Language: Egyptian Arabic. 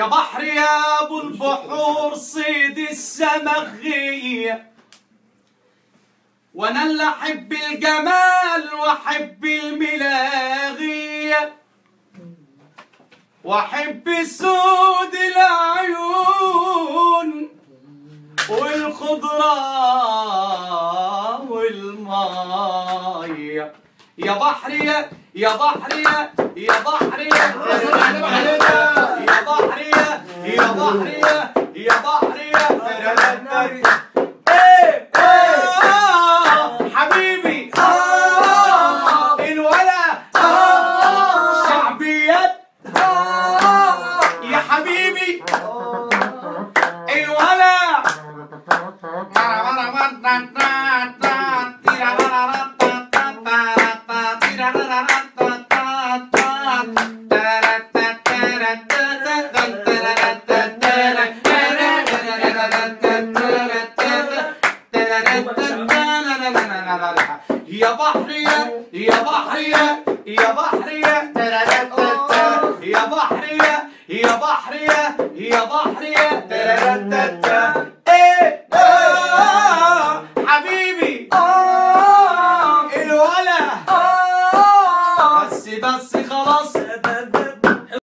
يا بحر يا ابو البحور صيد السمغية وانا اللي احب الجمال واحب الملاغية واحب سود العيون والخضرة والمية يا بحر يا يا بحر يا يا بحر يا يا بحر يا يا بحر يا يا بحر يا ايه آه، حبيبي آه، الولا آه، شعبيات يا حبيبي الولا يا بحرية يا بحرية يا بحرية يا بحرية يا بحرية يا بحرية